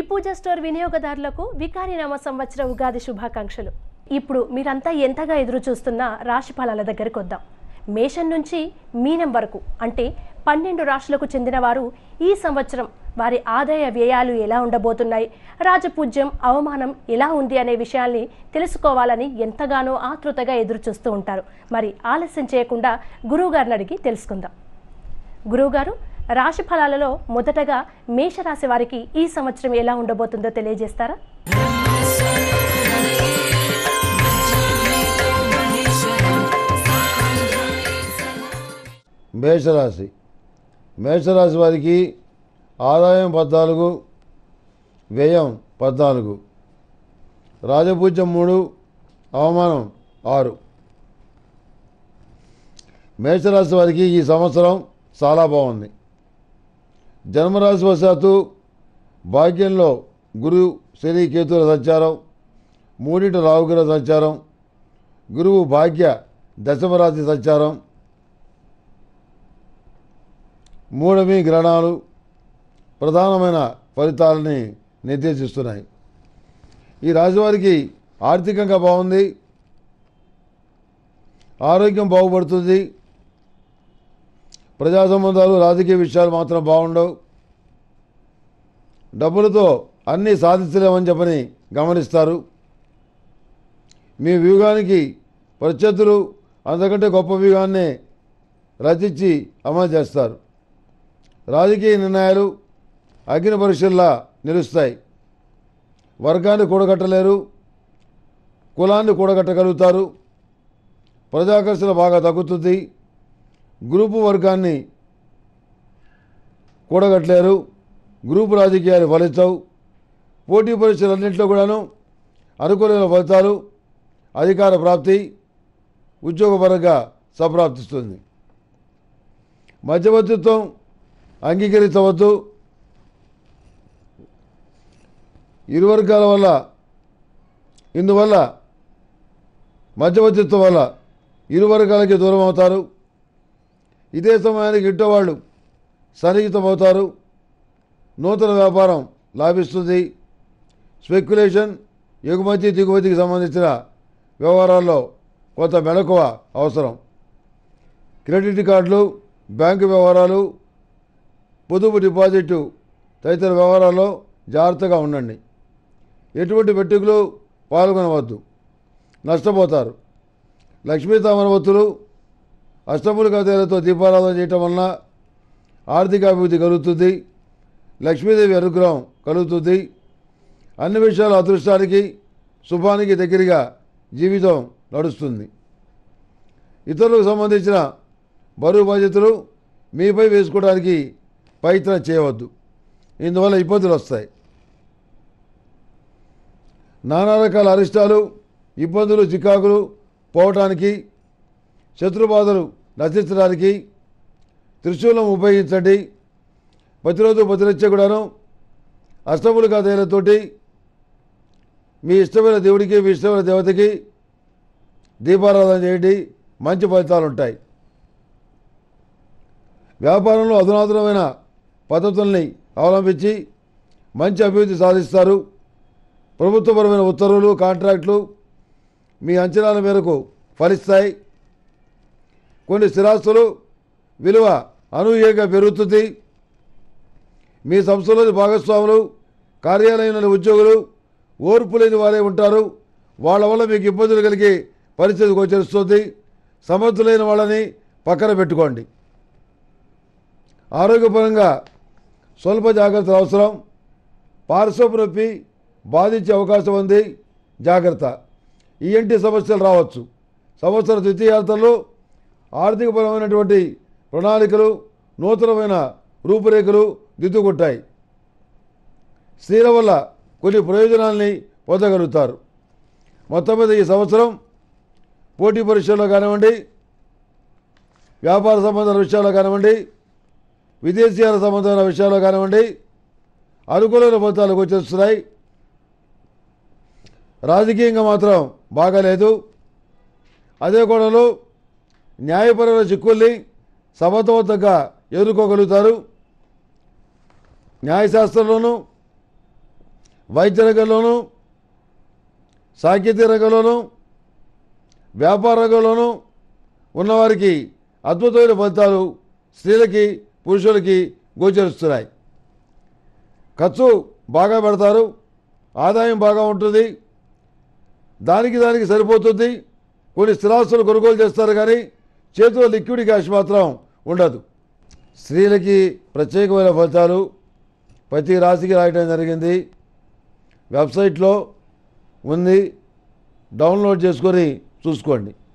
పూజ store వినియోగదారులకు వికారినామ సంవత్సర ఉగాది శుభాకాంక్షలు ఇప్పుడు మీరంతా ఎంతగా ఎదురు చూస్తున్న రాశి ఫలాల దగ్గరికి వద్దాం మేషం నుంచి మీనం వరకు అంటే పన్నెండు రాశులకు చెందిన వారు ఈ సంవత్సరం వారి ఆదాయ వ్యయాలు ఎలా ఉండబోతున్నాయి రాజపూజ్యం అవమానం ఎలా ఉంది అనే విషయాల్ని తెలుసుకోవాలని ఎంతగానో ఆతృతగా ఎదురు చూస్తూ ఉంటారు మరి ఆలస్యం చేయకుండా గురువుగారిని అడిగి తెలుసుకుందాం గురువుగారు రాశి ఫలాలలో మొదటగా మేషరాశి వారికి ఈ సంవత్సరం ఎలా ఉండబోతుందో తెలియజేస్తారా మేషరాశి మేషరాశి వారికి ఆదాయం పద్నాలుగు వ్యయం పద్నాలుగు రాజపూజ్యం మూడు అవమానం ఆరు మేషరాశి వారికి ఈ సంవత్సరం చాలా బాగుంది జన్మరాశి వశాత్తు భాగ్యంలో గురు శని కేతుల సంచారం మూడింటి రావుగ్రహ సంచారం గురువు భాగ్య దశమరాశి సంచారం మూడవి గ్రహణాలు ప్రధానమైన ఫలితాలని నిర్దేశిస్తున్నాయి ఈ రాశివారికి ఆర్థికంగా బాగుంది ఆరోగ్యం బాగుపడుతుంది ప్రజా సంబంధాలు రాజకీయ విషయాలు మాత్రం బాగుండవు డబ్బులతో అన్నీ సాధించలేమని చెప్పని గమనిస్తారు మీ వ్యూహానికి ప్రత్యర్థులు అంతకంటే గొప్ప వ్యూహాన్ని రచించి అమలు చేస్తారు రాజకీయ నిర్ణయాలు అగ్ని పరీక్షల్లా నిలుస్తాయి వర్గాన్ని కూడగట్టలేరు కులాన్ని కూడగట్టగలుగుతారు ప్రజాకర్షణ బాగా తగ్గుతుంది గ్రూపు వర్గాన్ని కూడగట్టలేరు గ్రూపు రాజకీయాలు ఫలించవు పోటీ పరీక్షలన్నింటిలో కూడాను అనుకూలమైన ఫలితాలు అధికార ప్రాప్తి ఉద్యోగపరంగా సంప్రాప్తిస్తుంది మధ్యవర్తిత్వం అంగీకరించవద్దు ఇరు వర్గాల వల్ల ఇందువల్ల మధ్యవర్తిత్వం వల్ల ఇరు వర్గాలకి దూరం అవుతారు ఇదే సమయానికి ఇంటో వాళ్ళు సన్నిహితమవుతారు నూతన వ్యాపారం లాభిస్తుంది స్పెక్యులేషన్ ఎగుమతి దిగుమతికి సంబంధించిన వ్యవహారాల్లో కొంత మెలకువ అవసరం క్రెడిట్ కార్డులు బ్యాంకు వ్యవహారాలు పొదుపు డిపాజిట్ తదితర వ్యవహారాల్లో జాగ్రత్తగా ఉండండి ఎటువంటి పెట్టుకులు పాల్గొనవద్దు నష్టపోతారు లక్ష్మీ తామరవత్తులు అష్టములు కథలతో దీపారాధన చేయటం వలన ఆర్థిక అభివృద్ధి కలుగుతుంది లక్ష్మీదేవి అనుగ్రహం కలుగుతుంది అన్ని విషయాల అదృష్టానికి శుభానికి దగ్గరగా జీవితం నడుస్తుంది ఇతరులకు సంబంధించిన బరువు బాధ్యతలు మీపై వేసుకోవడానికి ప్రయత్నం చేయవద్దు ఇందువల్ల ఇబ్బందులు వస్తాయి నానా రకాల అరిష్టాలు ఇబ్బందులు చికాకులు పోవటానికి శత్రుబాధలు నశించడానికి త్రిశూలం ఉపయోగించండి ప్రతిరోజు ప్రతినిత్య కూడాను అష్టములు కథలతోటి మీ ఇష్టమైన దేవుడికి మీ ఇష్టమైన దేవతకి దీపారాధన చేయండి మంచి ఫలితాలు ఉంటాయి వ్యాపారంలో అధునాతనమైన పద్ధతుల్ని అవలంబించి మంచి అభివృద్ధి సాధిస్తారు ప్రభుత్వపరమైన ఉత్తర్వులు కాంట్రాక్టులు మీ అంచనాల మేరకు ఫలిస్తాయి కొన్ని స్థిరాస్తులు విలువ అనూహ్యంగా పెరుగుతుంది మీ సంస్థలోని భాగస్వాములు కార్యాలయంలోని ఉద్యోగులు ఓర్పు లేని వారే ఉంటారు వాళ్ళ వల్ల మీకు ఇబ్బందులు కలిగి పరిస్థితి గోచరిస్తుంది సమర్థులైన వాళ్ళని పక్కన పెట్టుకోండి ఆరోగ్యపరంగా స్వల్ప జాగ్రత్తలు అవసరం పార్శ్వపు నొప్పి బాధించే అవకాశం ఉంది జాగ్రత్త ఈఎన్టీ సమస్యలు రావచ్చు సంవత్సర ద్వితీయార్థంలో ఆర్థికపరమైనటువంటి ప్రణాళికలు నూతనమైన రూపురేఖలు దిద్దుకుంటాయి స్త్రీల వల్ల కొన్ని ప్రయోజనాల్ని పొందగలుగుతారు మొత్తం మీద ఈ సంవత్సరం పోటీ పరీక్షల్లో కానివ్వండి వ్యాపార సంబంధాల విషయాల్లో కానివ్వండి విదేశీయాల సంబంధమైన విషయాల్లో కానివ్వండి అనుకూలమైన ఫలితాలు గోచరిస్తున్నాయి రాజకీయంగా మాత్రం బాగాలేదు అదే కోణంలో న్యాయపరమైన చిక్కుల్ని సమర్థవంతంగా ఎదుర్కోగలుగుతారు న్యాయశాస్త్రంలోనూ వైద్య రంగంలోనూ సాంకేతిక రంగంలోనూ వ్యాపార రంగంలోనూ ఉన్నవారికి అద్భుతమైన ఫలితాలు స్త్రీలకి పురుషులకి గోచరిస్తున్నాయి ఖర్చు బాగా పెడతారు ఆదాయం బాగా ఉంటుంది దానికి దానికి సరిపోతుంది కొన్ని స్థిరాస్తులు కొనుగోలు చేస్తారు కానీ చేతిలో లిక్విడ్ క్యాష్ మాత్రం ఉండదు స్త్రీలకి ప్రత్యేకమైన ఫలితాలు ప్రతి రాశికి రాయడం జరిగింది వెబ్సైట్లో ఉంది డౌన్లోడ్ చేసుకొని చూసుకోండి